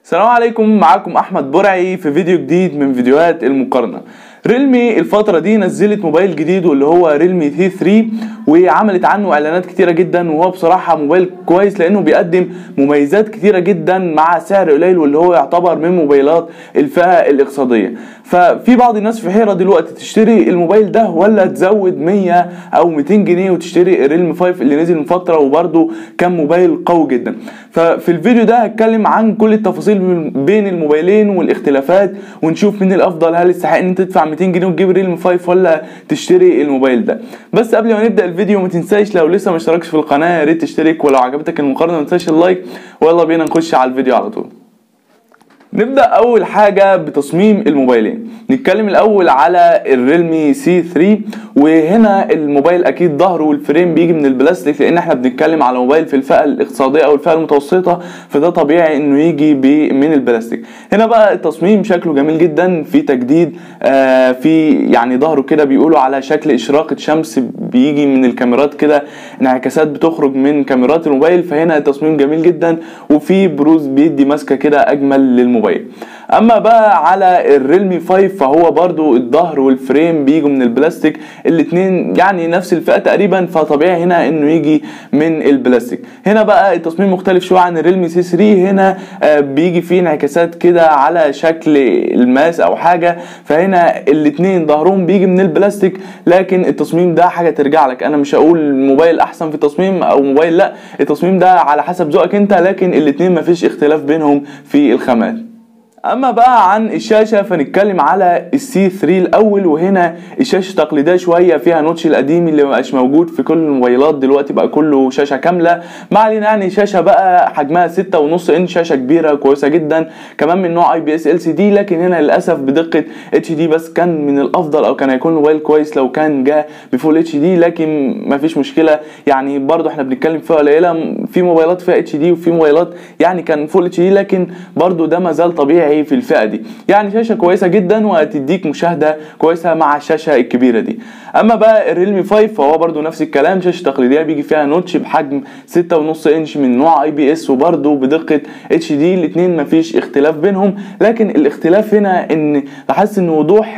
السلام عليكم معاكم احمد برعي في فيديو جديد من فيديوهات المقارنه ريلمي الفترة دي نزلت موبايل جديد واللي هو ريلمي تي 3 وعملت عنه اعلانات كتيرة جدا وهو بصراحة موبايل كويس لانه بيقدم مميزات كتيرة جدا مع سعر قليل واللي هو يعتبر من موبايلات الفئة الاقتصادية ففي بعض الناس في حيرة دلوقتي تشتري الموبايل ده ولا تزود 100 او 200 جنيه وتشتري الريلمي 5 اللي نزل من فترة وبرده كان موبايل قوي جدا ففي الفيديو ده هتكلم عن كل التفاصيل بين الموبايلين والاختلافات ونشوف مين الافضل هل يستحق ان انت تدفع 200 جنيه وتجيب ريلمي 5 ولا تشتري الموبايل ده بس قبل ما نبدا الفيديو ما تنساش لو لسه ما اشتركتش في القناه يا ريت تشترك ولو عجبتك المقارنه ما تنساش اللايك ويلا بينا نخش على الفيديو على طول نبدا اول حاجه بتصميم الموبايلين نتكلم الاول على الريلمي سي 3 وهنا الموبايل اكيد ظهره والفريم بيجي من البلاستيك لان احنا بنتكلم على موبايل في الفئه الاقتصاديه او الفئه المتوسطه فده طبيعي انه يجي من البلاستيك هنا بقى التصميم شكله جميل جدا في تجديد آه في يعني ظهره كده بيقولوا على شكل اشراقه شمس بيجي من الكاميرات كده انعكاسات بتخرج من كاميرات الموبايل فهنا التصميم جميل جدا وفي بروز بيدي ماسكه كده اجمل للموبايل اما بقى على الريلمي 5 فهو برضو الظهر والفريم بيجوا من البلاستيك الاتنين يعني نفس الفئه تقريبا فطبيعي هنا انه يجي من البلاستيك هنا بقى التصميم مختلف شويه عن الريلمي سي 3 هنا بيجي فيه انعكاسات كده على شكل الماس او حاجه فهنا الاتنين ظهرهم بيجي من البلاستيك لكن التصميم ده حاجه ترجع لك انا مش هقول موبايل احسن في التصميم او موبايل لا التصميم ده على حسب ذوقك انت لكن الاتنين مفيش اختلاف بينهم في الخامات اما بقى عن الشاشه فنتكلم على السي 3 الاول وهنا الشاشه تقليديه شويه فيها نوتش القديم اللي مبقاش موجود في كل الموبايلات دلوقتي بقى كله شاشه كامله ما علينا يعني شاشه بقى حجمها 6.5 انش شاشه كبيره كويسه جدا كمان من نوع اي بي اس ال سي دي لكن هنا للاسف بدقه اتش دي بس كان من الافضل او كان هيكون موبايل كويس لو كان جه بفول اتش دي لكن مفيش مشكله يعني برضو احنا بنتكلم فئه قليله في موبايلات فيها اتش دي وفي موبايلات يعني كان فول اتش دي لكن برضو ده ما زال طبيعي في الفئه دي يعني شاشه كويسه جدا وهتديك مشاهده كويسه مع الشاشه الكبيره دي اما بقى الريلمي 5 فهو برده نفس الكلام شاشه تقليديه بيجي فيها نوتش بحجم 6.5 انش من نوع اي بي اس وبرده بدقه اتش دي الاثنين مفيش اختلاف بينهم لكن الاختلاف هنا ان لاحظت ان وضوح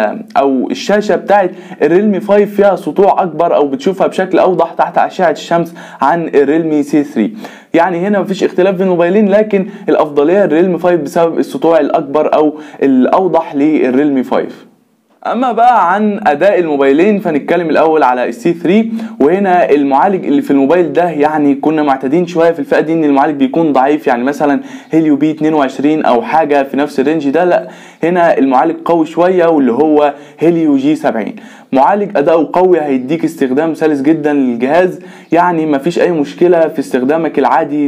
او الشاشه بتاعت الريلمي 5 فيها سطوع اكبر او بتشوفها بشكل اوضح تحت اشعه الشمس عن الريلمي سي 3 يعني هنا مفيش اختلاف بين الموبايلين لكن الافضليه الريلمي 5 بسبب السطوع الاكبر او الاوضح للريلمي 5 اما بقى عن اداء الموبايلين فنتكلم الاول على السي 3 وهنا المعالج اللي في الموبايل ده يعني كنا معتادين شويه في الفئه دي ان المعالج بيكون ضعيف يعني مثلا هيليو بي 22 او حاجه في نفس الرينج ده لا هنا المعالج قوي شويه واللي هو هيليو جي 70 معالج اداؤه قوي هيديك استخدام سلس جدا للجهاز يعني مفيش اي مشكله في استخدامك العادي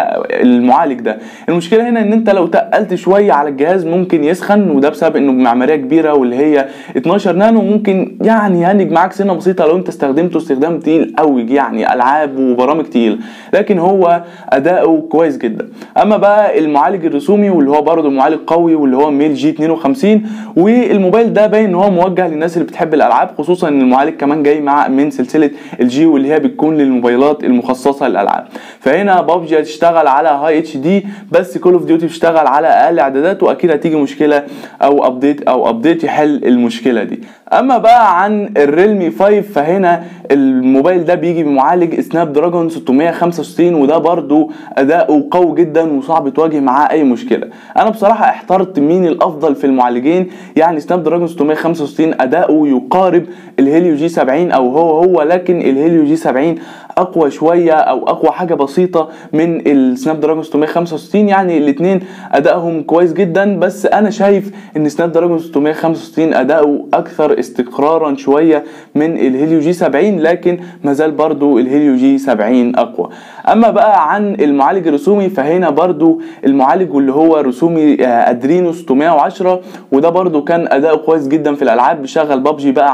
للمعالج ده المشكله هنا ان انت لو تقلت شويه على الجهاز ممكن يسخن وده بسبب انه بمعماريه كبيره واللي هي 12 نانو ممكن يعني يهنج معاك سنه بسيطه لو انت استخدمته استخدام تقيل قوي يعني العاب وبرامج تقيل لكن هو اداؤه كويس جدا اما بقى المعالج الرسومي واللي هو برضه معالج قوي واللي هو ميل جي 52 والموبايل ده باين ان هو موجه للناس اللي بتحب الالعاب خصوصا ان المعالج كمان جاي مع من سلسله الجي واللي هي بتكون للموبايلات المخصصه للالعاب فهنا بابجي هتشتغل على هاي اتش دي بس كول اوف ديوتي بتشتغل على اقل اعدادات واكيد هتيجي مشكله او ابديت او ابديت يحل المشكله دي اما بقى عن الريلمي 5 فهنا الموبايل ده بيجي بمعالج سناب دراجون 665 وده برضو اداؤه قوي جدا وصعب تواجه معاه اي مشكله انا بصراحه احترت مين الافضل في المعالجين يعني سناب دراجون 665 اداؤه يقارب الهيليو جي 70 او هو هو لكن الهيليو جي 70 اقوى شويه او اقوى حاجه بسيطه من السناب دراجون 665 يعني الاثنين ادائهم كويس جدا بس انا شايف ان سناب دراجون 665 اداؤه اكثر استقرارا شويه من الهيليو جي 70 لكن مازال برضو الهيليو جي 70 اقوى اما بقى عن المعالج الرسومي فهنا برضو المعالج واللي هو رسومي ادرينو 610 وده برضو كان اداؤه كويس جدا في الالعاب بيشغل بابجي بقى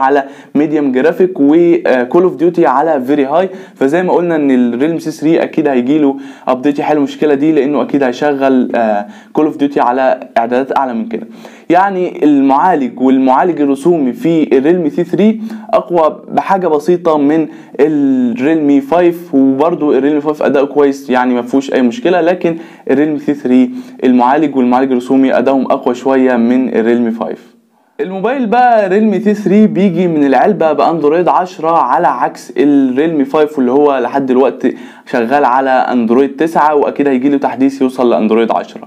على ميديوم جرافيك وكول اوف ديوتي على فيري هاي فزي ما قلنا ان الريلم سي 3 اكيد هيجي له ابديت يحل المشكله دي لانه اكيد هيشغل كول اوف ديوتي على اعدادات اعلى من كده يعني المعالج والمعالج الرسومي في الريلمي سي 3 اقوى بحاجه بسيطه من الريلمي 5 وبرده الريلمي 5 اداؤه كويس يعني ما فيهوش اي مشكله لكن الريلمي سي 3 المعالج والمعالج الرسومي ادائهم اقوى شويه من الريلمي 5 الموبايل بقى ريلمي تي 3 بيجي من العلبة باندرويد 10 على عكس الريلمي 5 واللي هو لحد دلوقتي شغال على اندرويد 9 واكيد هيجي له تحديث يوصل لاندرويد 10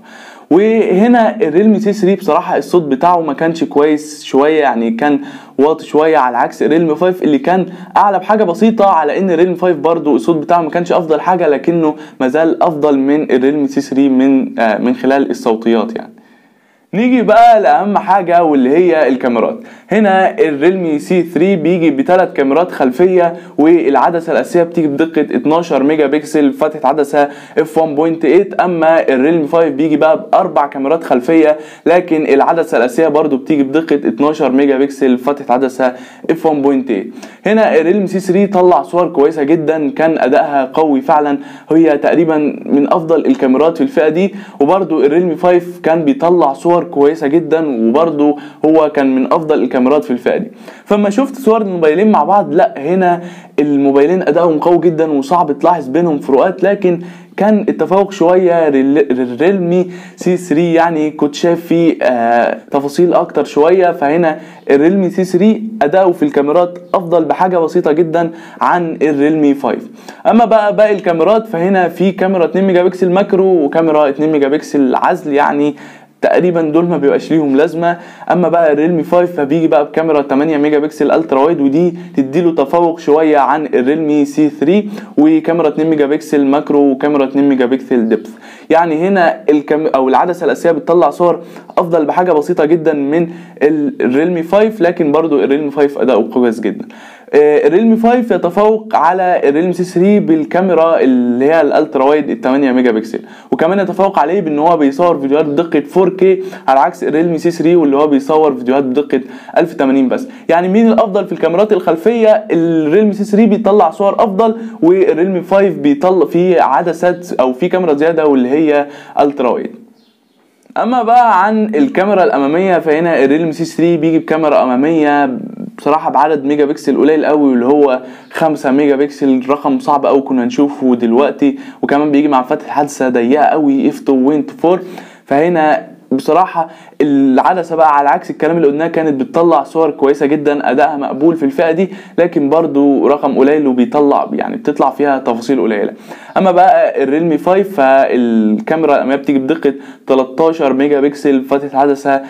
وهنا الريلمي سي 3 بصراحه الصوت بتاعه ما كانش كويس شويه يعني كان واطي شويه على عكس الريلمي 5 اللي كان اعلى بحاجه بسيطه على ان الريلمي 5 برضو الصوت بتاعه ما كانش افضل حاجه لكنه مازال افضل من الريلمي سي 3 من آه من خلال الصوتيات يعني نيجي بقى لأهم حاجة واللي هي الكاميرات هنا الريلمي سي 3 بيجي بثلاث كاميرات خلفية والعدسة الأساسية بتيجي بدقة 12 ميجا بكسل فتحة عدسة اف 1.8 أما الريلمي 5 بيجي بقى بأربع كاميرات خلفية لكن العدسة الأساسية برضو بتيجي بدقة 12 ميجا بكسل فتحة عدسة اف 1.8 هنا الريلمي سي 3 طلع صور كويسة جدا كان أدائها قوي فعلا هي تقريبا من أفضل الكاميرات في الفئة دي وبرضو الريلمي 5 كان بيطلع صور صور كويسه جدا وبرده هو كان من افضل الكاميرات في الفئه دي فما شفت صور الموبايلين مع بعض لا هنا الموبايلين ادائهم قوي جدا وصعب تلاحظ بينهم فروقات لكن كان التفوق شويه للريلمي سي 3 يعني كنت شايف فيه آه تفاصيل اكتر شويه فهنا الريلمي سي 3 اداؤه في الكاميرات افضل بحاجه بسيطه جدا عن الريلمي 5 اما بقى باقي الكاميرات فهنا في كاميرا 2 ميجا بكسل ماكرو وكاميرا 2 ميجا بكسل عزل يعني تقريبا دول ما بيبقاش ليهم لازمه اما بقى الريلمي 5 فبيجي بقى بكاميرا 8 ميجا بكسل الترا وايد ودي تديله تفوق شويه عن الريلمي سي 3 وكاميرا 2 ميجا بكسل ماكرو وكاميرا 2 ميجا بكسل ديبث يعني هنا الكام او العدسه الاساسيه بتطلع صور افضل بحاجه بسيطه جدا من الريلمي 5 لكن برضو الريلمي 5 اداؤه كويس جدا الريلمي 5 يتفوق على الريلمي سي 3 بالكاميرا اللي هي الالترا وايد ال 8 ميجا بكسل وكمان يتفوق عليه بان هو بيصور فيديوهات بدقه 4K على عكس الريلمي سي 3 واللي هو بيصور فيديوهات بدقه 1080 بس يعني مين الافضل في الكاميرات الخلفيه الريلمي سي 3 بيطلع صور افضل والريلمي 5 بيطلع فيه عدسات او في كاميرا زياده واللي هي الترا وايد اما بقى عن الكاميرا الاماميه فهنا الريلمي سي 3 بيجي بكاميرا اماميه بصراحة بعدد ميجا بكسل قليل قوي واللي هو 5 ميجا بكسل رقم صعب قوي كنا نشوفه دلوقتي وكمان بيجي مع فتح حادثة ضيقة قوي اف 2.4 فهنا بصراحة العدسة بقى على عكس الكلام اللي قلناه كانت بتطلع صور كويسة جدا أدائها مقبول في الفئة دي لكن برضو رقم قليل وبيطلع يعني بتطلع فيها تفاصيل قليلة أما بقى الريلمي 5 فالكاميرا الأمامية بتيجي بدقة 13 ميجا بكسل فتحة عدسة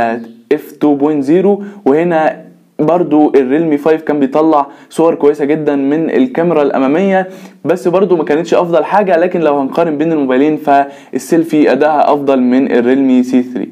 اف 2.0 وهنا برضو الريلمي 5 كان بيطلع صور كويسة جدا من الكاميرا الأمامية بس برضو ما كانتش أفضل حاجة لكن لو هنقارن بين الموبايلين فالسيلفي أدائها أفضل من الريلمي سي 3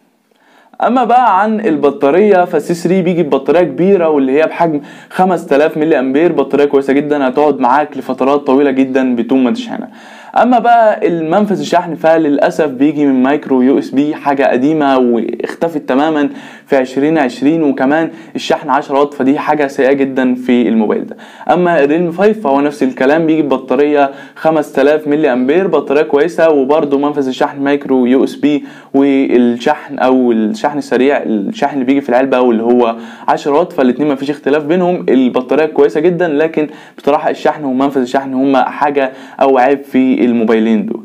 اما بقى عن البطاريه فالسي 3 بيجي ببطاريه كبيره واللي هي بحجم 5000 ملي امبير بطاريه كويسه جدا هتقعد معاك لفترات طويله جدا بدون ما تشحنها اما بقى المنفذ الشحن فللاسف بيجي من مايكرو يو اس بي حاجه قديمه واختفت تماما في 2020 وكمان الشحن 10 واط فدي حاجه سيئه جدا في الموبايل ده اما الريلمي 5 فهو نفس الكلام بيجي ببطاريه 5000 ملي امبير بطاريه كويسه وبرده منفذ الشحن مايكرو يو اس بي والشحن او الشحن السريع الشحن اللي بيجي في العلبه واللي هو 10 واط فالاثنين ما فيش اختلاف بينهم البطاريه كويسه جدا لكن بصراحه الشحن ومنفذ الشحن هما حاجه او عيب في الموبايلين دول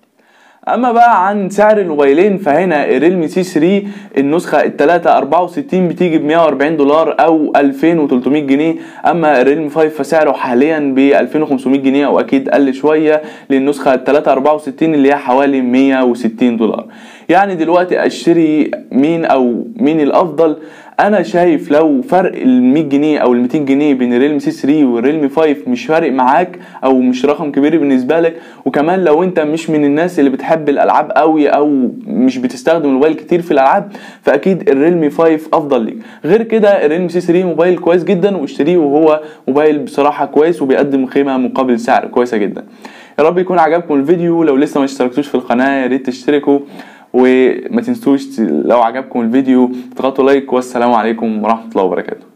اما بقى عن سعر الموبايلين فهنا الريلمي سي 3 النسخه ال 3 64 بتيجي ب 140 دولار او 2300 جنيه اما الريلمي 5 فسعره حاليا ب 2500 جنيه او اكيد قل شويه للنسخه ال 3 64 اللي هي حوالي 160 دولار يعني دلوقتي اشتري مين او مين الافضل انا شايف لو فرق ال 100 جنيه او ال 200 جنيه بين الريلمي سي 3 والريلمي 5 مش فارق معاك او مش رقم كبير بالنسبه لك وكمان لو انت مش من الناس اللي بتحب الالعاب قوي او مش بتستخدم الموبايل كتير في الالعاب فاكيد الريلمي 5 افضل ليك غير كده الريلمي سي 3 موبايل كويس جدا واشتريه وهو موبايل بصراحه كويس وبيقدم قيمه مقابل سعر كويسه جدا يا رب يكون عجبكم الفيديو لو لسه ما اشتركتوش في القناه يا ريت تشتركوا وما تنسوش لو عجبكم الفيديو تضغطوا لايك والسلام عليكم ورحمه الله وبركاته